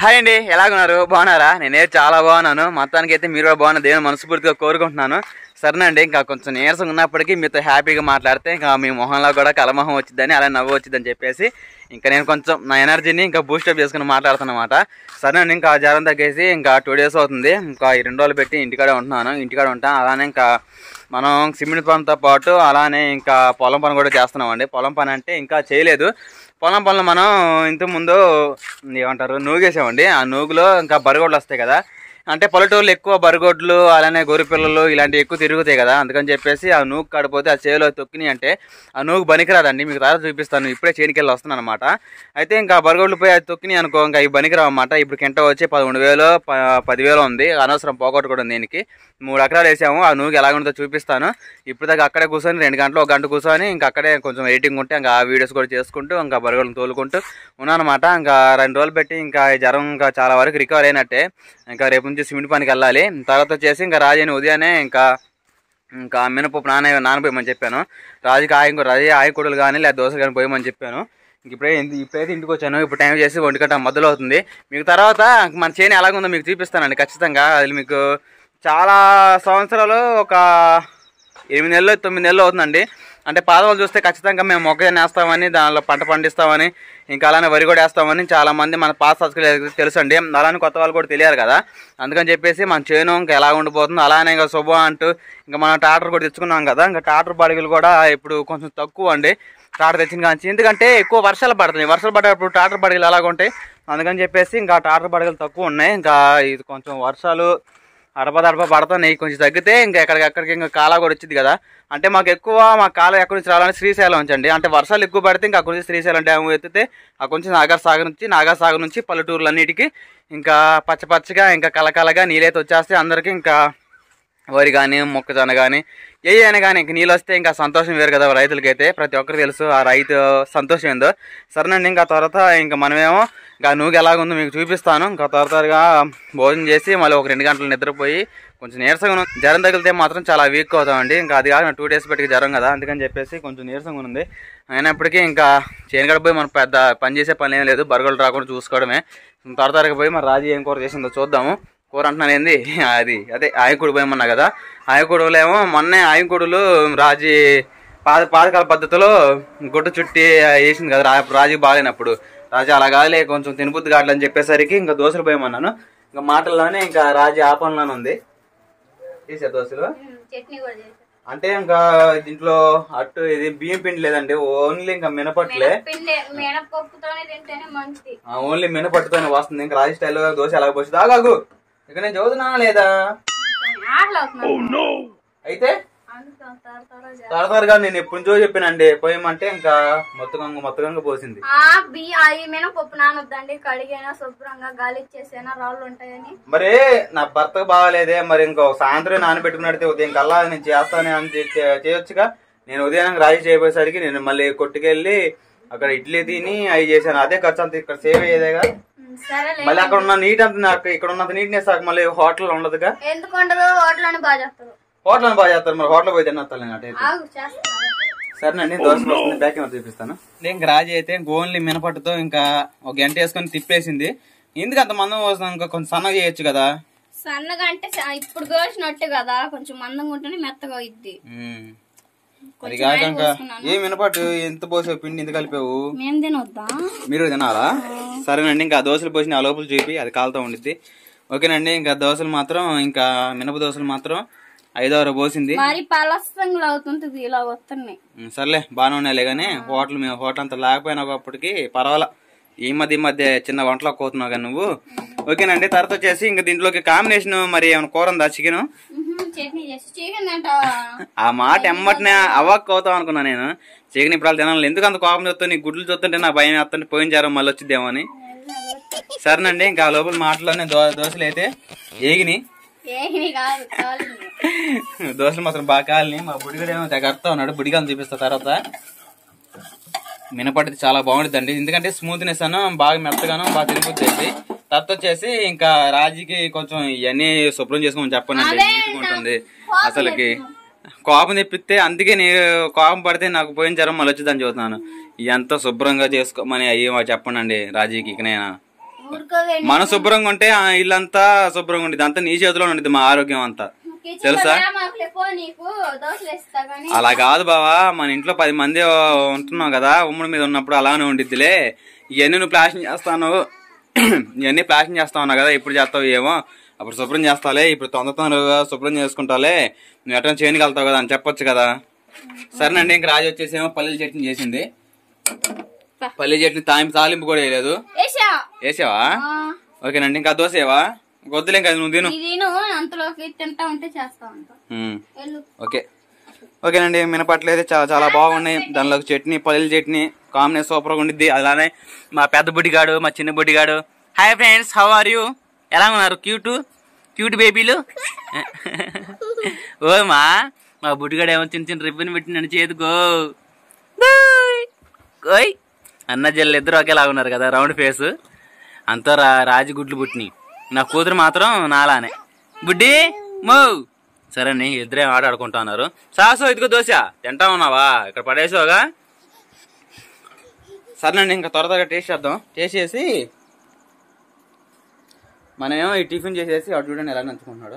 Hi అండి ఎలాగున్నారు బాగున్నారా నేనే చాలా బాగున్నాను మొత్తానికి అయితే మీరు కూడా బాగున్న దేవుని మనస్ఫూర్తిగా కోరుకుంటున్నాను సరేనండి ఇంకా కొంచెం నీరసంగా ఉన్నప్పటికీ మీతో హ్యాపీగా మాట్లాడితే ఇంకా మీ మొహంలో కూడా కలమొహం వచ్చిందని అలా నవ్వు వచ్చిందని చెప్పేసి ఇంకా నేను కొంచెం నా ఎనర్జీని ఇంకా బూస్టప్ చేసుకుని మాట్లాడుతున్నమాట సరేనండి ఇంకా జ్వరం తగ్గేసి ఇంకా టూ డేస్ అవుతుంది ఇంకా ఈ రెండు రోజులు పెట్టి ఇంటికాడే ఉంటున్నాను ఇంటికాడే ఉంటాను అలానే ఇంకా మనం సిమెంట్ పనితో పాటు అలానే ఇంకా పొలం పని కూడా చేస్తున్నామండి పొలం పని అంటే ఇంకా చేయలేదు పొలం పనులు మనం ఇంతకు ముందు ఏమంటారు నూగేసామండి ఆ నూగులో ఇంకా బరగొడ్లు వస్తాయి కదా అంటే పల్లెటూరులో ఎక్కువ బరగొడ్లు అలానే గొర్రె పిల్లలు ఇలాంటివి ఎక్కువ తిరుగుతాయి కదా అందుకని చెప్పేసి ఆ నూగు కాడిపోతే ఆ చేలో తొక్కినాయి అంటే ఆ నూగు బనికిరాదండి మీకు తర్వాత చూపిస్తాను ఇప్పుడే చేనికెళ్ళి వస్తున్నాను అనమాట అయితే ఇంకా బరగొడ్లు పోయి అది తొక్కినాయి అనుకో ఇంకా ఈ బనికిరావు అనమాట ఇప్పుడు కింట వచ్చి పదకొండు వేలు ప- పదివేలు ఉంది అనవసరం పోగొట్టుకోవడం దీనికి మూడు ఎకరాలు వేసాము ఆ నూగు ఎలా ఉంటుందో చూపిస్తాను ఇప్పుడు దాకా అక్కడే కూర్చొని రెండు గంటలు ఒక గంట కూర్చొని ఇంకా అక్కడే కొంచెం ఎడిటింగ్ ఉంటే ఇంకా ఆ వీడియోస్ కూడా చేసుకుంటూ ఇంకా బరగొడ్లు తోలుకుంటూ ఉన్నానమాట ఇంకా రెండు రోజులు పెట్టి ఇంకా ఈ జ్వరం ఇంకా చాలా వరకు రికవర్ అయినట్టే ఇంకా రేపు నుంచి సిమెంట్ పనికి వెళ్ళాలి తర్వాత వచ్చేసి ఇంకా రాజని ఉదయాన్నే ఇంకా ఇంకా మినపప్పు నాన్న నానపోయమని చెప్పాను రాజుకి ఆయన రాజు ఆయకూడలు కానీ లేదా దోశ కానీ పోయమని చెప్పాను ఇంక ఇప్పుడే ఇంటి- ఇప్పుడైతే ఇంటికి వచ్చాను ఇప్పుడు టైం చేసి ఒంటి గంట మధ్యలో అవుతుంది మీకు తర్వాత మన చేను ఎలాగుందో మీకు చూపిస్తానండి ఖచ్చితంగా అది మీకు చాలా సంవత్సరాలు ఒక ఎనిమిది నెలలు తొమ్మిది నెలలు అవుతుందండి అంటే పాదవాళ్ళు చూస్తే ఖచ్చితంగా మేము మొక్కజొన్న వేస్తామని దానిలో పంట పండిస్తామని ఇంకా అలానే వరి కూడా వేస్తామని చాలా మంది మన పాత సబ్స్క్రైబర్ తెలుసు అండి అలానే కొత్త వాళ్ళు కూడా తెలియాలి కదా అందుకని చెప్పేసి మన చేను ఇంకా ఎలా ఉండిపోతుంది అలానే ఇంకా శుభ అంటూ ఇంకా మనం ట్రాక్టర్ కూడా తెచ్చుకున్నాం కదా ఇంకా ట్రాక్టర్ బాడిగలు కూడా ఇప్పుడు కొంచెం తక్కువ అండి ట్రాక్టర్ తెచ్చిన కానీ ఎందుకంటే ఎక్కువ వర్షాలు పడుతున్నాయి వర్షాలు పడేటప్పుడు ట్రాక్టర్ బాడిగలు ఎలాగ ఉంటాయి అందుకని చెప్పేసి ఇంకా ట్రాక్టర్ బాడిగలు తక్కువ ఉన్నాయి ఇంకా ఇది కొంచెం వర్షాలు అడప దడప పడుతున్నాయి కొంచెం తగ్గితే ఇంకా ఎక్కడికక్కడికి ఇంకా కాలా కూడా వచ్చింది కదా అంటే మాకు ఎక్కువ మా కాలం ఎక్కడి నుంచి రావాలంటే శ్రీశైలం నుంచి అండి అంటే వర్షాలు ఎక్కువ పడితే ఇంకా అక్కడి నుంచి శ్రీశైలం డ్యామ్ ఎత్తితే అక్కడి నుంచి నాగర్ సాగర్ నుంచి నాగర్ సాగర్ నుంచి పల్లెటూర్లన్నిటికీ ఇంకా పచ్చ పచ్చగా ఇంకా కలకలగా నీళ్ళైతే వచ్చేస్తే అందరికీ ఇంకా వరి కానీ మొక్కజొన్న కానీ ఏ అయినా కానీ ఇంక నీళ్ళు వస్తే ఇంకా సంతోషం వేరు కదా రైతులకైతే ప్రతి ఒక్కరికి తెలుసు ఆ రైతు సంతోషం ఏందో సరేనండి ఇంకా తర్వాత ఇంకా మనమేమో ఇంకా నూగు ఎలాగుందో మీకు చూపిస్తాను ఇంకా త్వర త్వరగా భోజనం చేసి మళ్ళీ ఒక రెండు గంటలు నిద్రపోయి కొంచెం నీరసంగా ఉంది. జ్వరం తగిలితే మాత్రం చాలా వీక్ అవుతామండి ఇంకా అది కాక టూ డేస్ పెట్టి జ్వరం కదా అందుకని చెప్పేసి కొంచెం నీరసంగా ఉంది అయినప్పటికీ ఇంకా చేయగడ పోయి మనం పెద్ద పని చేసే పని ఏం లేదు బరగలు రాకుండా చూసుకోవడమే త్వర త్వరగా పోయి మరి రాజు ఏం కూర చేసిందో చూద్దాము కూర అంటున్నాను ఏంది అది అదే ఆయకుడు పోయమన్నా కదా ఆయకుడులు ఏమో మొన్నే ఆయకుడులు రాజీ పాద పాతకాల పద్ధతిలో గుడ్డ చుట్టి వేసింది కదా రా రాజుకి బాగాలేనప్పుడు రాజు అలా కాదులే కొంచెం తినబుద్ధి కావట్లని చెప్పేసరికి ఇంకా దోశలు పోయమన్నాను ఇంకా మాటల్లోనే ఇంకా రాజు ఆ పనిలోనే ఉంది చేసా దోశలు చట్నీ కూడా చేశారు అంటే ఇంకా దీంట్లో అట్టు ఇది బియ్యం పిండి లేదండి ఓన్లీ ఇంకా మినపట్లే పిండి మినపప్పుతోనే తింటేనే మంచిది ఆ, ఓన్లీ మినపట్టుతోనే వస్తుంది ఇంకా రాజు స్టైల్ దోశ ఎలా పోసింది ఆగాగు ఇక నేను చదువుతున్నానా లేదా ఆకలి అవుతున్నాను అయితే అందుకే త్వర త్వరగా చేయాలి. తరతరగా నేను ఎప్పుడు నుంచో చెప్పానండి పోయమంటే ఇంకా మొత్తగంగ మొత్తగంగ పోసింది ఆ బియ్య ఈ మినపప్పు నానొద్దండి కడిగైనా శుభ్రంగా గాలి ఇచ్చేసైనా రాళ్ళు ఉంటాయని మరి నా భర్తకు బాగాలేదే మరి ఇంకో సాయంత్రం నానబెట్టుకున్నట్టు ఉదయం కల్లా నేను చేస్తాను అని చే- చే- చేయొచ్చుగా నేను ఉదయం రాజు చేయబోయేసరికి నేను మళ్ళీ కొట్టుకెళ్ళి అక్కడ ఇడ్లీ తిని అవి చేశాను అదే ఖర్చు అంత ఇక్కడ సేవ్ అయ్యేదేగా ఉమ్, సరేలే మళ్ళీ అక్కడ ఉన్న నీట్ అంత నాకు ఇక్కడ ఉన్నంత నీట్నెస్ నాకు మళ్ళీ హోటల్ ఉండదుగా ఎందుకు ఉండదు హోటల్లోనే బాగా చేస్తారు హోటల్ అని బాగా చేస్తారు మరి హోటల్ పోయి తిన్నత్తాను నేను అటైతే ఆగు చేస్తారు సరేనండి దోశ వస్తుంది బ్యాక్ ఏమో చూపిస్తాను ఇంకా రాజు అయితే ఓన్లీ మినపట్టుతో ఇంకా ఒక గంట వేసుకొని తిప్పేసింది ఎందుకు అంత మందం పోస్తాం ఇంకా కొంచెం సన్నగా చేయొచ్చు కదా సన్నగా అంటే స- ఇప్పుడు కోసినట్టు కదా కొంచెం మందంగా ఉంటేనే మెత్తగా ఇద్ది ఉమ్. అది కాక ఇంకా ఏ మినపట్టు ఎంత పోసావు పిండి ఎంత కలిపావు మేము తినొద్దా మీరు తినాలా సరేనండి ఇంకా దోశలు పోసిన ఆ లోపల చూపి అది కాలుతో ఉండిద్ది ఓకేనండి ఇంకా దోశలు మాత్రం ఇంకా మినప దోశలు మాత్రం ఐదో ఆరో పోసింది మరి పలసంగా అవుతుంటది ఇలా వస్తున్నాయి ఉమ్, సర్లే బాగానే ఉన్నాయిలే కానీ హోటల్ మేము హోటల్ అంతా లేకపోయినా ఒకప్పటికి పర్వాలా ఈ మధ్య ఈ మధ్య చిన్న వంటలో కోతున్నావు కానీ నువ్వు ఓకేనండి తర్వాత వచ్చేసి ఇంకా దీంట్లోకి కాంబినేషన్ మరి ఏమైనా కూర ఉందా చికెన్ ఉహుం, చట్నీ చేసి చికెన్ తింటావా ఆ మాట ఎమ్మటనే అవ్వక్ అవుతాం అనుకున్నా నేను చికెన్ ఇప్పుడు తినాలి ఎందుకు అంత కోపం చూస్తా నీ గుడ్లు చూస్తుంటే నా భయం వేస్తుంటే పోయిన జారం మళ్ళీ వచ్చిద్దేమో అని సరేనండి ఇంకా ఆ లోపల మాటలోనే దో దోశలు అయితే ఏగిని ఏమీ కాదు కాలింది. దోశలు మాత్రం బాగా కాలని మా బుడిగడేమో తెగ అర్థం ఉన్నాడు బుడిగాలను చూపిస్తా తర్వాత మినపట్టి చాలా బాగుంటుందండి ఎందుకంటే స్మూత్నెస్ అను బాగా మెత్తగాను బాగా తినిపోతుంది తర్వాత వచ్చేసి ఇంకా రాజీకి కొంచెం ఇవన్నీ శుభ్రం చేసుకోమని చెప్పండి నీట్గా ఉంటుంది అసలుకి కోపం తెప్పిస్తే అందుకే నేను కోపం పడితే నాకు పోయిన జ్వరం మళ్ళీ వచ్చిందని చూస్తున్నాను ఎంత శుభ్రంగా చేసుకోమని అయ్యి చెప్పండి రాజీకి ఇక నేను ఊరుకోవేండి మనం శుభ్రంగా ఉంటే ఆ ఇల్లంతా శుభ్రంగా ఉంటుంది అంతా నీ చేతిలో ఉంటుంది మా ఆరోగ్యం అంతా కిచెన్ తెలుసా? మాకు పో నీకు దోశలు వేస్తా కానీ అలా కాదు బావా మన ఇంట్లో పది మంది ఉంటున్నాం కదా ఉమ్మడి మీద ఉన్నప్పుడు అలానే ఉండిద్దిలే ఇవన్నీ నువ్వు ప్లాస్టింగ్ చేస్తాను ఇవన్నీ ప్లాస్టింగ్ చేస్తా ఉన్నావు కదా ఇప్పుడు చేస్తావు ఏమో అప్పుడు శుభ్రం చేస్తాలే ఇప్పుడు తొందర తొందరగా శుభ్రం చేసుకుంటాలే నువ్వు ఎట్లా చేయనికి వెళ్తావు కదా అని చెప్పొచ్చు కదా సరేనండి ఇంక రాజు వచ్చేసేమో పల్లీల చట్నీ చేసింది పల్లి చట్నీ తాలింపు తాలింపు కూడా వేయలేదు వేసా వేసావా ఆ, ఓకేనండి ఇంకా దోశ వద్దులే ఇంకా నువ్వు తిను ఇది నేను అంతలోకి తింటా ఉంటే చేస్తా ఉంటా ఉమ్. వెళ్ళు ఓకే ఓకేనండి మినపట్లు అయితే చాలా చాలా బాగున్నాయి దానిలోకి చట్నీ పల్లీల చట్నీ కాంబినేషన్ సూపర్గా ఉండిద్ది అలానే మా పెద్ద బుడ్డిగాడు మా చిన్న బుడ్డిగాడు hi friends how are you ఎలా ఉన్నారు క్యూట్ క్యూట్ బేబీలు ఓ మా మా బుడ్డిగాడు ఏమో చిన్న చిన్న రిబ్బన్ పెట్టినాడు చేతుకో ఓయ్ అన్న జల్లు ఇద్దరు ఒకేలా ఉన్నారు కదా రౌండ్ ఫేస్ అంతా రా రాజగుడ్లు పుట్టినాయి నా కూతురు మాత్రం నాలానే బుడ్డి మో సరే నీ ఇద్దరే ఆట ఆడుకుంటా ఉన్నారు సాసు ఇదిగో దోశ తింటా ఉన్నావా ఇక్కడ పడేసావుగా సరేనండి ఇంకా త్వర త్వరగా టేస్ట్ చేద్దాం టేస్ట్ చేసి మనమేమో ఈ టిఫిన్ చేసేసి అటు చూడండి ఎలా నంచుకుంటున్నాడు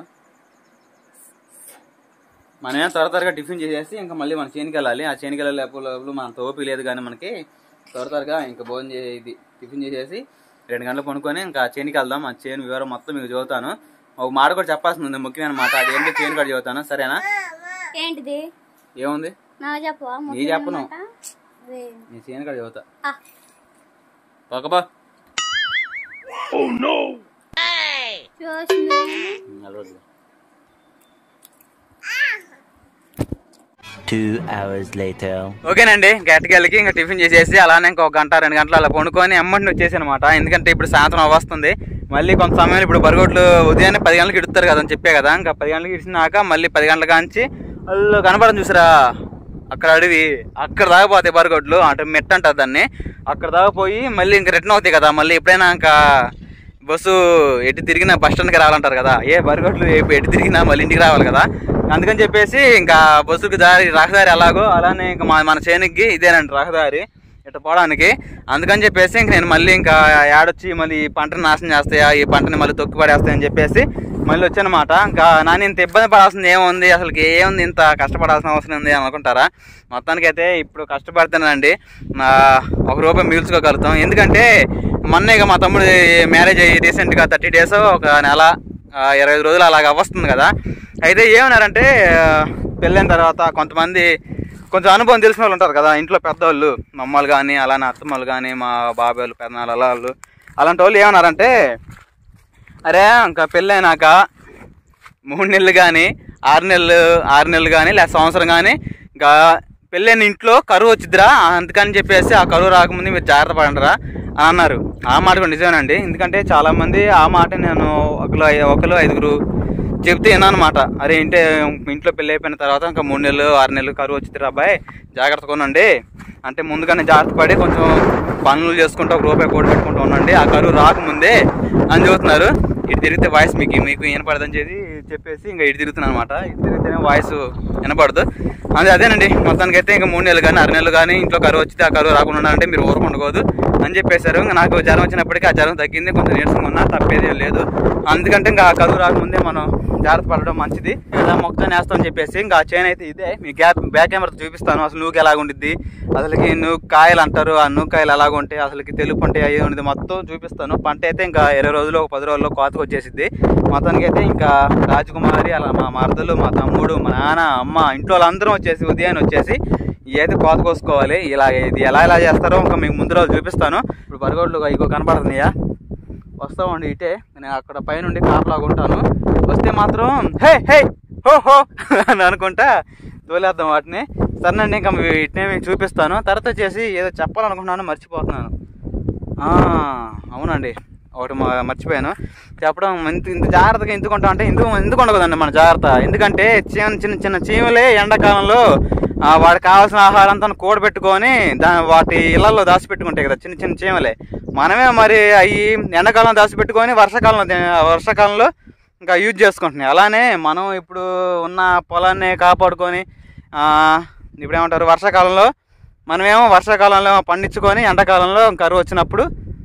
మనమేమో త్వర త్వరగా టిఫిన్ చేసేసి ఇంకా మళ్ళీ మన చేనికి వెళ్ళాలి ఆ చేనికి వెళ్ళాలి లోపల మనతో ఓపిక లేదు కానీ మనకి త్వర త్వరగా ఇంకా భోజనం చే ఇది టిఫిన్ చేసేసి రెండు గంటలు కొనుక్కొని ఇంకా చేనికి వెళ్దాం ఆ చేను వివరం మొత్తం మీకు చదువుతాను ఒక మాట కూడా చెప్పాల్సింది ఉంది ముఖ్యమైన మాట అదేంటి చేను కూడా చదువుతాను సరేనా ఏంటిది ఏముంది నాకు చెప్పవా నీ చెప్పను అదే. నీ చేను కూడా చదువుతా ఆ, ఒకబా చూసింది Two hours later. ఓకేనండి గట్టికెళ్ళకి ఇంకా టిఫిన్ చేసేసి అలానే ఇంకొక గంట రెండు గంటలు అలా పండుకొని అమ్మటిని వచ్చేసి అనమాట ఎందుకంటే ఇప్పుడు సాయంత్రం వస్తుంది మళ్ళీ కొంత సమయం ఇప్పుడు బరిగొడ్లు ఉదయాన్నే పది గంటలకు ఇడుతారు కదా అని చెప్పే కదా ఇంకా పది గంటలకు ఇడిచినాక మళ్ళీ పది గంటల కాంచి వాళ్ళు కనపడడం చూసారా అక్కడ అడవి అక్కడ దాకపోతాయి బరిగొడ్లు అంటే మెట్ట అంటారు దాన్ని అక్కడ దాకపోయి మళ్ళీ ఇంకా రిటర్న్ అవుతాయి కదా మళ్ళీ ఎప్పుడైనా ఇంకా బస్సు ఎటు తిరిగినా బస్ స్టాండ్కి రావాలంటారు కదా ఏ బరిగొడ్లు ఎటు ఎటు తిరిగినా మళ్ళీ ఇంటికి రావాలి కదా అందుకని చెప్పేసి ఇంకా బస్సుకి దారి రహదారి ఎలాగో అలానే ఇంకా మా మన చేనుకి ఇదేనండి రహదారి ఇట్లా పోవడానికి అందుకని చెప్పేసి ఇంక నేను మళ్ళీ ఇంకా యాడొచ్చి మళ్ళీ ఈ పంటను నాశనం చేస్తాయా ఈ పంటని మళ్ళీ తొక్కి పడేస్తాయని చెప్పేసి మళ్ళీ వచ్చానమాట ఇంకా నాన్న ఇంత ఇబ్బంది పడాల్సింది ఏముంది అసలుకి ఏముంది ఇంత కష్టపడాల్సిన అవసరం ఉంది అని అనుకుంటారా మొత్తానికైతే ఇప్పుడు కష్టపడుతున్నానండి నా ఒక రూపాయి మిగుల్చుకోగలుగుతాం ఎందుకంటే మొన్న ఇక మా తమ్ముడు మ్యారేజ్ అయ్యి రీసెంట్గా థర్టీ డేస్ ఒక నెల ఆ, ఇరవై ఐదు రోజులు అలాగ వస్తుంది కదా అయితే ఏమన్నారంటే ఆ, పెళ్ళైన తర్వాత కొంతమంది కొంచెం అనుభవం తెలిసిన వాళ్ళు ఉంటారు కదా ఇంట్లో పెద్దవాళ్ళు మా అమ్మలు కానీ అలానే అత్తమ్మలు కానీ మా బాబాయ్లు పెద్దనాళ్ళు అలా వాళ్ళు అలాంటి వాళ్ళు ఏమన్నారంటే అరే ఇంకా పెళ్ళైనాక మూడు నెలలు కానీ ఆరు నెలలు ఆరు నెలలు కానీ లేదా సంవత్సరం కానీ ఇంకా పెళ్ళైన ఇంట్లో కరువు వచ్చిద్దిరా అందుకని చెప్పేసి ఆ కరువు రాకముందు మీరు జాగ్రత్త పడండిరా అని అన్నారు ఆ మాట కూడా నిజమేనండి ఎందుకంటే చాలామంది ఆ మాట నేను ఒకరు ఒకరు ఐదుగురు చెప్తే విన్నానమాట అరే ఇంటే ఇంట్లో పెళ్ళి అయిపోయిన తర్వాత ఇంకా మూడు నెలలు ఆరు నెలలు కరువు వచ్చిద్దిరా అబ్బాయి జాగ్రత్త కొనండి అంటే ముందుగానే జాగ్రత్త పడి కొంచెం పనులు చేసుకుంటూ ఒక రూపాయి కూడ పెట్టుకుంటూ ఉండండి ఆ కరువు రాకముందే అని చెబుతున్నారు ఇటు తిరిగితే వాయిస్ మీకు మీకు వినపడదని చెప్పి చెప్పేసి ఇంకా ఇటు తిరుగుతున్నాను అనమాట ఇటు తిరిగితేనే వాయిస్ వినపడదు అదే అదేనండి మొత్తానికి అయితే ఇంకా మూడు నెలలు కానీ ఆరు నెలలు కానీ ఇంట్లో కరువు వచ్చితే ఆ కరువు రాకుండా ఉండాలంటే మీరు ఊరుకుండకూడదు అని చెప్పేశారు ఇంకా నాకు జ్వరం వచ్చినప్పటికీ ఆ జ్వరం తగ్గింది కొంచెం నీరసంగా ఉన్నా తప్పేది ఏం లేదు అందుకంటే ఇంకా ఆ కరువు రాకముందే మనం జాగ్రత్త పడడం మంచిది ఇలా మొక్కని వేస్తామని చెప్పేసి ఇంకా ఆ చైన్ అయితే ఇదే మీ గ్యాప్ బ్యాక్ కెమెరా చూపిస్తాను అసలు నూకు ఎలాగ ఉండిద్ది అసలుకి నూకు కాయలు అంటారు ఆ నూకు కాయలు ఎలాగ ఉంటాయి అసలుకి తెలుగు పంట అయ్యి ఉండేది మొత్తం చూపిస్తాను పంట అయితే ఇంకా ఇరవై రోజులు ఒక పది రోజుల్లో కోతకు వచ్చేసిద్ది మొత్తానికి అయితే ఇంకా రాజకుమారి అలా మా మరదలు మా తమ్ముడు మా నాన్న అమ్మ ఇంట్లో వాళ్ళందరం వచ్చేసి ఉదయాన్నే వచ్చేసి ఏది కోత కోసుకోవాలి ఇలా ఇది ఎలా ఎలా చేస్తారో ఇంకా మీకు ముందు రోజు చూపిస్తాను ఇప్పుడు బరిగోడ్లు ఇగో కనపడుతున్నాయా వస్తామండి ఇటే నేను అక్కడ పైనుండి కాపలాగా ఉంటాను వస్తే మాత్రం హే హే హో హో అని అనుకుంటా తోలేద్దాం వాటిని సరేనండి ఇంకా వీటిని మీకు చూపిస్తాను తర్వాత వచ్చేసి ఏదో చెప్పాలనుకుంటున్నాను మర్చిపోతున్నాను ఆ, అవునండి ఒకటి మ- మర్చిపోయాను చెప్పడం ఇంత ఇంత జాగ్రత్తగా ఎందుకుంటాం అంటే ఎందుకు ఎందుకు ఉండకూడదండి మన జాగ్రత్త ఎందుకంటే చిన్న చిన్న చిన్న చీమలే ఎండాకాలంలో ఆ, వాడికి కావాల్సిన ఆహారం అంతా కూడబెట్టుకొని దా వాటి ఇళ్లలో దాచిపెట్టుకుంటాయి కదా చిన్న చిన్న చీమలే మనమే మరి అవి ఎండాకాలం దాచిపెట్టుకొని వర్షాకాలంలో దే- వర్షాకాలంలో ఇంకా యూజ్ చేసుకుంటున్నాయి అలానే మనం ఇప్పుడు ఉన్న పొలాన్ని కాపాడుకొని ఆ, ఇప్పుడు ఏమంటారు వర్షాకాలంలో మనమేమో వర్షాకాలంలో పండించుకొని ఎండాకాలంలో కరువు వచ్చినప్పుడు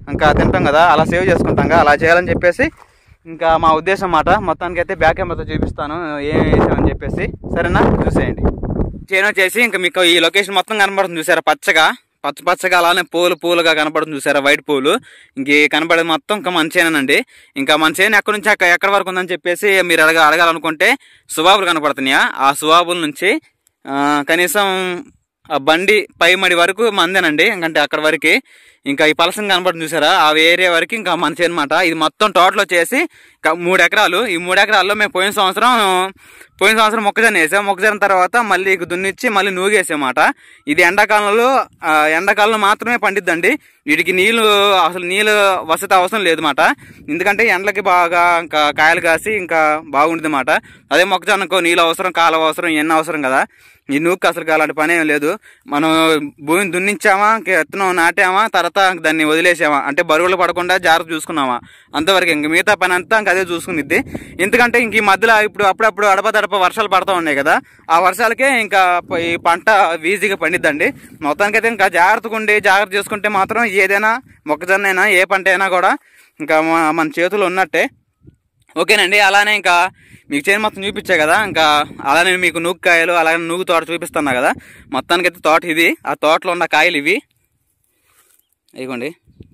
ఇంకా తింటాం కదా అలా సేవ్ చేసుకుంటాం కదా అలా చేయాలని చెప్పేసి ఇంకా మా ఉద్దేశం మాట మొత్తానికి అయితే బ్యాక్ కెమెరాతో చూపిస్తాను ఏం వేసామని చెప్పేసి సరేనా చూసేయండి చేను చేసి ఇంకా మీకు ఈ లొకేషన్ మొత్తం కనబడుతుంది చూసారా పచ్చగా పచ్చ పచ్చగా అలానే పూలు పూలుగా కనపడుతుంది చూసారా వైట్ పూలు ఇంక ఈ కనపడేది మొత్తం ఇంకా మన చేనేనండి ఇంకా మన చేను ఎక్కడి నుంచి అక్క ఎక్కడి వరకు ఉందని చెప్పేసి మీరు అడగ అడగాలనుకుంటే సుబాబులు కనపడుతున్నాయా ఆ సుబాబుల నుంచి ఆ, కనీసం ఆ బండి పై మడి వరకు మందేనండి ఇంకంటే అక్కడ వరకు ఇంకా ఈ పలసం కనపడుతుంది చూసారా ఆ ఏరియా వరకు ఇంకా మన చేను అనమాట ఇది మొత్తం టోటల్ వచ్చేసి ఇంకా మూడు ఎకరాలు ఈ మూడు ఎకరాల్లో మేము పోయిన సంవత్సరం పోయిన సంవత్సరం మొక్కజొన్న వేసాం మొక్కజొన్న తర్వాత మళ్ళీ ఇక దున్నిచ్చి మళ్ళీ నూగేసామాట ఇది ఎండాకాలంలో ఆ, ఎండాకాలంలో మాత్రమే పండిద్దండి వీటికి నీళ్లు అసలు నీళ్ళు వసతి అవసరం లేదు మాట ఎందుకంటే ఎండలకి బాగా ఇంకా కాయలు కాసి ఇంకా బాగుంటుంది అన్నమాట అదే మొక్కజొన్నకు నీళ్ళు అవసరం కాలం అవసరం ఎన్న అవసరం కదా ఈ నూకు అసలు అలాంటి పని ఏం లేదు మనం భూమిని దున్నించామా ఇంక విత్తనం నాటామా తర్వాత దాన్ని వదిలేసామా అంటే బరువులు పడకుండా జాగ్రత్త చూసుకున్నామా అంతవరకు ఇంక మిగతా పని అంతా ఇంక అదే చూసుకునిద్ది ఎందుకంటే ఇంక ఈ మధ్యలో ఇప్పుడు అప్పుడప్పుడు అడప దడప వర్షాలు పడతా ఉన్నాయి కదా ఆ వర్షాలకే ఇంకా ప- ఈ పంట ఈజీగా పండిద్దండి మొత్తానికైతే ఇంకా జాగ్రత్తగా ఉండి జాగ్రత్త చేసుకుంటే మాత్రం ఏదైనా మొక్కజొన్న అయినా ఏ పంట అయినా కూడా ఇంకా మన- మన చేతుల్లో ఉన్నట్టే ఓకేనండి అలానే ఇంకా మీకు చేను మొత్తం చూపించా కదా ఇంకా అలానే మీకు నూగు కాయలు అలాగే నూగు తోట చూపిస్తున్నా కదా మొత్తానికైతే తోట ఇది ఆ తోటలో ఉన్న కాయలు ఇవి ఇదిగోండి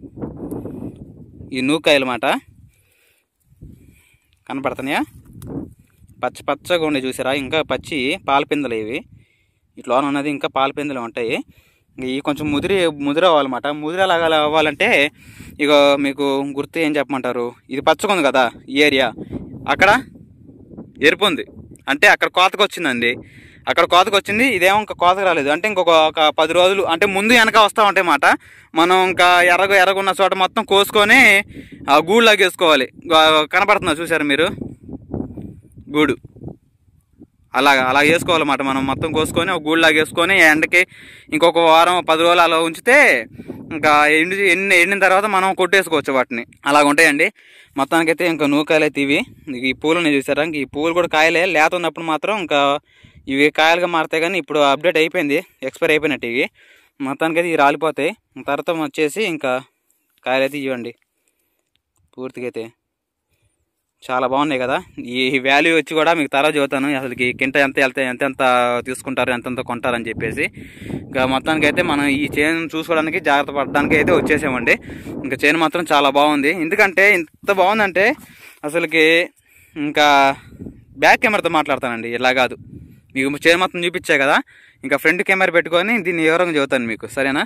ఈ నూగు కాయలు మాట కనపడుతున్నాయా పచ్చ పచ్చగా ఉండి చూసారా ఇంకా పచ్చి పాల పిందెలు ఇవి ఇట్లా ఉన్నది ఇంకా పాల పిందెలు ఉంటాయి ఇవి కొంచెం ముదిరి ముదిరి అవ్వాలన్నమాట ముదిరి అలాగా అవ్వాలంటే ఇక మీకు గుర్తు ఏం చెప్పమంటారు ఇది పచ్చగా ఉంది కదా ఈ ఏరియా అక్కడ ఎరుపు ఉంది అంటే అక్కడ కోతకు వచ్చిందండి అక్కడ కోతకు వచ్చింది ఇదేమో ఇంకా కోతకు రాలేదు అంటే ఇంకొక ఒక పది రోజులు అంటే ముందు వెనక వస్తూ ఉంటాయి మాట మనం ఇంకా ఎర్రగ ఎర్రగున్న చోట మొత్తం కోసుకొని ఆ గూడులాగా వేసుకోవాలి గా- కనపడుతుందా చూసారు మీరు గూడు అలాగా అలా వేసుకోవాలన్నమాట మనం మొత్తం కోసుకొని ఒక గూడులాగా వేసుకొని ఎండకి ఇంకొక వారం పది రోజులు అలా ఉంచితే ఇంకా ఎండి ఎండి ఎండిన తర్వాత మనం కొట్టేసుకోవచ్చు వాటిని అలాగ ఉంటాయండి మొత్తానికైతే ఇంకా నూకాయలు అయితే ఇవి ఇంక ఈ పూలని చూసారా ఇంక ఈ పూలు కూడా కాయలే లేత ఉన్నప్పుడు మాత్రం ఇంకా ఇవి కాయలుగా మారుతాయి కానీ ఇప్పుడు అప్డేట్ అయిపోయింది ఎక్స్పైర్ అయిపోయినట్టు ఇవి మొత్తానికైతే ఇవి రాలిపోతాయి తర్వాత వచ్చేసి ఇంకా కాయలు అయితే ఇవ్వండి పూర్తిగా అయితే చాలా బాగున్నాయి కదా ఈ వాల్యూ వచ్చి కూడా మీకు తర్వాత చెబుతాను అసలు ఈ కింట ఎంత వెళ్తే ఎంత ఎంత తీసుకుంటారు ఎంత ఎంత కొంటారని చెప్పేసి ఇంకా మొత్తానికి అయితే మనం ఈ చైన్ చూసుకోవడానికి జాగ్రత్త పడడానికి అయితే వచ్చేసామండి ఇంకా చైన్ మాత్రం చాలా బాగుంది ఎందుకంటే ఇంత బాగుందంటే అసలుకి ఇంకా బ్యాక్ కెమెరాతో మాట్లాడతానండి ఇలా కాదు మీకు చైన్ మొత్తం చూపించా కదా ఇంకా ఫ్రంట్ కెమెరా పెట్టుకొని దీన్ని వివరంగా చెబుతాను మీకు సరేనా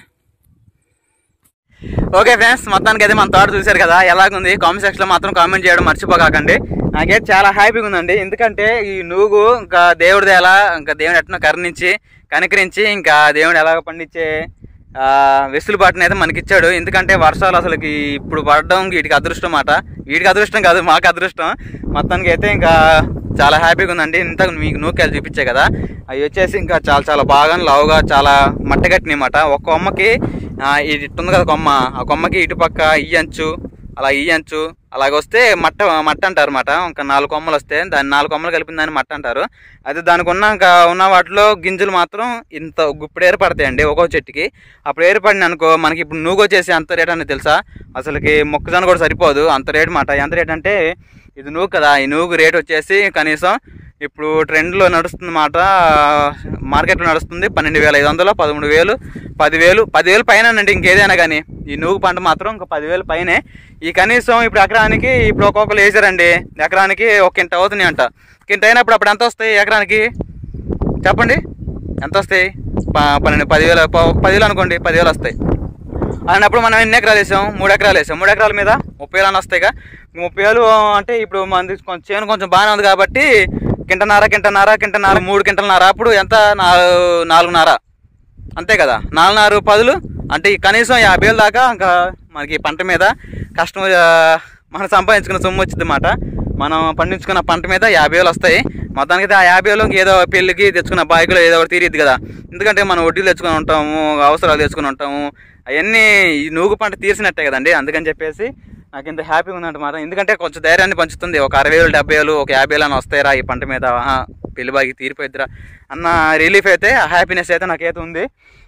ఓకే ఫ్రెండ్స్ మొత్తానికి అయితే మన తోట చూశారు కదా ఎలాగుంది కామెంట్ సెక్షన్ లో మాత్రం కామెంట్ చేయడం మర్చిపోకాకండి నాకైతే చాలా హ్యాపీగా ఉందండి ఎందుకంటే ఈ నూగు ఇంకా దేవుడిది ఎలా ఇంకా దేవుడు ఎట్లా కరుణించి కనికరించి ఇంకా దేవుడు ఎలాగ పండించే ఆ, వెసులుబాటుని అయితే మనకిచ్చాడు ఎందుకంటే వర్షాలు అసలుకి ఇప్పుడు పడడం వీటికి అదృష్టం మాట వీటికి అదృష్టం కాదు మాకు అదృష్టం మొత్తానికి అయితే ఇంకా చాలా హ్యాపీగా ఉందండి ఇంత మీకు నూకాయలు చూపించే కదా అవి వచ్చేసి ఇంకా చాలా చాలా బాగా లావుగా చాలా మట్టగట్టినాయి మాట ఒక కొమ్మకి ఆ, ఇది ఇటు ఉంది కదా కొమ్మ ఆ కొమ్మకి ఇటుపక్క ఈ అంచు అలా ఈ అంచు అలాగ వస్తే మట్ట మట్ట అంటారు అనమాట ఇంకా నాలుగు కొమ్మలు వస్తే దాన్ని నాలుగు కొమ్మలు కలిపిన దాన్ని మట్ట అంటారు అయితే దానికి ఉన్న ఇంకా ఉన్న వాటిలో గింజలు మాత్రం ఇంత గుప్పుడు ఏర్పడతాయండి ఒక్కో చెట్టుకి అప్పుడు ఏర్పడిన అనుకో మనకి ఇప్పుడు నూగు వచ్చేసి అంత రేట్ అనేది తెలుసా అసలుకి మొక్కజొన్న కూడా సరిపోదు అంత రేట్ మాట ఎంత రేట్ అంటే ఇది నూగు కదా ఈ నూగు రేట్ వచ్చేసి కనీసం ఇప్పుడు ట్రెండ్లో నడుస్తుంది మాట మార్కెట్లో నడుస్తుంది పన్నెండు వేల ఐదు వందలు పదమూడు వేలు పదివేలు పదివేలు పైన అండి ఇంకేదైనా కానీ ఈ నూగు పంట మాత్రం ఇంకా పదివేలు పైనే ఈ కనీసం ఇప్పుడు ఎకరానికి ఇప్పుడు ఒక్కొక్కరు వేసారండి ఎకరానికి ఒక కింట అవుతుంది అంట కింట అయినప్పుడు అప్పుడు ఎంత వస్తాయి ఎకరానికి చెప్పండి ఎంత వస్తాయి ప- పన్నెండు పదివేలు ప- పదివేలు అనుకోండి పదివేలు వస్తాయి అన్నప్పుడు మనం ఎన్ని ఎకరాలు వేసాం మూడు ఎకరాలు వేసాం మూడు ఎకరాల మీద ముప్పై వేలు అని వస్తాయిగా ముప్పై వేలు అంటే ఇప్పుడు మనది కొంచెం చేను కొంచెం బాగానే ఉంది కాబట్టి కింటన్నర కింటన్నర కింటన్నర మూడు కింటలన్నర అప్పుడు ఎంత నాలుగు నాలుగున్నర అంతే కదా నాలుగున్నర పదులు అంటే ఈ కనీసం యాభై వేలు దాకా ఇంకా మనకి పంట మీద కష్టం ఆ, మనం సంపాదించుకున్న సొమ్ము వచ్చింది అన్నమాట మనం పండించుకున్న పంట మీద యాభై వేలు వస్తాయి మొత్తానికి అయితే ఆ యాభై వేలు ఏదో పెళ్ళికి తెచ్చుకున్న బాయికులో ఏదో ఒకటి తీరిద్ది కదా ఎందుకంటే మనం వడ్డీలు తెచ్చుకొని ఉంటాము అవసరాలు తెచ్చుకొని ఉంటాము అవన్నీ ఈ నూగు పంట తీర్చినట్టే కదండి అందుకని చెప్పేసి నాకు ఇంత హ్యాపీగా ఉందన్నమాట ఎందుకంటే కొంచెం ధైర్యాన్ని పంచుతుంది ఒక అరవై వేలు డెబ్బై వేలు ఒక యాభై వేలు అని వస్తాయిరా ఈ పంట మీద ఆహా, పెళ్లి బాగి తీరిపోయిద్దిరా అన్న రిలీఫ్ అయితే ఆ హ్యాపీనెస్ అయితే నాకైతే ఉంది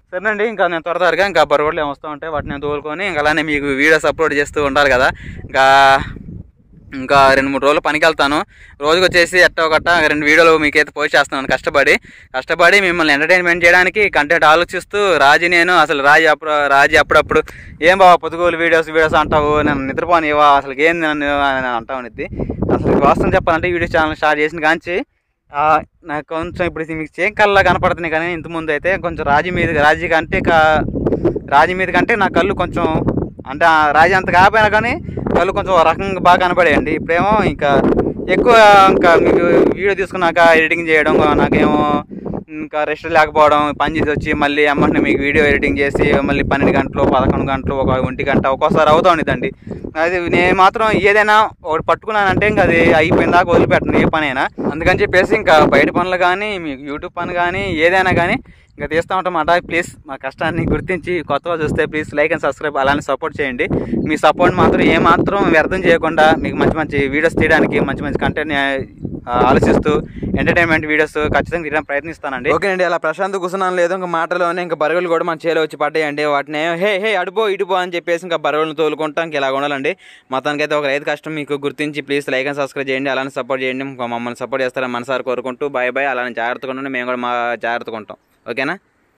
సరేనండి ఇంకా నేను త్వర త్వరగా ఇంకా బరువులు ఏమి వస్తూ ఉంటాయి వాటిని నేను తోలుకొని ఇంకా అలానే మీకు వీడియోస్ అప్లోడ్ చేస్తూ ఉండాలి కదా ఇంకా ఇంకా రెండు మూడు రోజులు పనికి వెళ్తాను రోజుకి వచ్చేసి ఎట్టో గట్ట రెండు వీడియోలు మీకైతే పోస్ట్ చేస్తున్నాను కష్టపడి కష్టపడి మిమ్మల్ని ఎంటర్టైన్మెంట్ చేయడానికి కంటెంట్ ఆలోచిస్తూ రాజీ నేను అసలు రాజీ అప్పుడు రాజీ అప్పుడప్పుడు ఏం బావా పొద్దుగోలు వీడియోస్ వీడియోస్ అంటావు నేను నిద్రపోని ఇవా అసలు ఏం నన్ను అని అంటావు అనేది అసలు వాస్తవం చెప్పాలంటే వీడియో ఛానల్ స్టార్ట్ చేసిన కాంచి ఆ, నాకు కొంచెం ఇప్పుడు ఇది మీకు చేం కల్లా కనపడుతుంది కానీ ఇంత ముందు అయితే కొంచెం రాజీ మీద రాజీ కంటే కా- రాజీ మీద కంటే నా కళ్ళు కొంచెం అంటే ఆ రాజీ అంత కాకపోయినా కానీ కళ్ళు కొంచెం ఒక రకంగా బాగా కనపడేయండి ఇప్పుడేమో ఇంకా ఎక్కువ ఇంకా మీకు వీడియో తీసుకున్నాక ఎడిటింగ్ చేయడం నాకేమో ఇంకా రెస్ట్ లేకపోవడం పని చేసి వచ్చి మళ్ళీ అమ్మంటే మీకు వీడియో ఎడిటింగ్ చేసి మళ్ళీ పన్నెండు గంటలు పదకొండు గంటలు ఒక ఒంటి గంట ఒక్కోసారి అవుతా ఉండేదండి అది నేను మాత్రం ఏదైనా ఒకటి పట్టుకున్నానంటే ఇంకా అది అయిపోయిన దాకా వదిలిపెట్టను ఏ పనైనా అందుకని చెప్పేసి ఇంకా బయట పనులు కానీ మీకు యూట్యూబ్ పని కానీ ఏదైనా కానీ ఇంకా తీస్తూ ఉంటామాట ప్లీజ్ మా కష్టాన్ని గుర్తించి కొత్తగా చూస్తే ప్లీజ్ లైక్ అండ్ సబ్స్క్రైబ్ అలానే సపోర్ట్ చేయండి మీ సపోర్ట్ మాత్రం ఏమాత్రం వ్యర్థం చేయకుండా మీకు మంచి మంచి వీడియోస్ తీయడానికి మంచి మంచి కంటెంట్ ఆలోచిస్తూ ఎంటర్టైన్మెంట్ వీడియోస్ ఖచ్చితంగా తీయడానికి ప్రయత్నిస్తానండి ఓకే అండి అలా ప్రశాంత్ కూర్చున్నాను లేదు ఇంకా మాటలోనే ఇంకా బరుగులు కూడా మన చేలో వచ్చి పడ్డాయండి వాటిని హే హే అడుపో ఇటుపో అని చెప్పేసి ఇంకా బరుగులను తోలుకుంటాం ఇంకా ఇలా ఉండాలండి మొత్తానికి అయితే ఒక రైతు కష్టం మీకు గుర్తించి ప్లీజ్ లైక్ అండ్ సబ్స్క్రైబ్ చేయండి అలానే సపోర్ట్ చేయండి ఇంకా మమ్మల్ని సపోర్ట్ చేస్తారని మనసారి కోరుకుంటూ బాయ్ బాయ్ అలానే జాగ్రత్తగా ఉండండి మేము కూడా మా జాగ్రత్తగా ఉంటాం ఓకేనా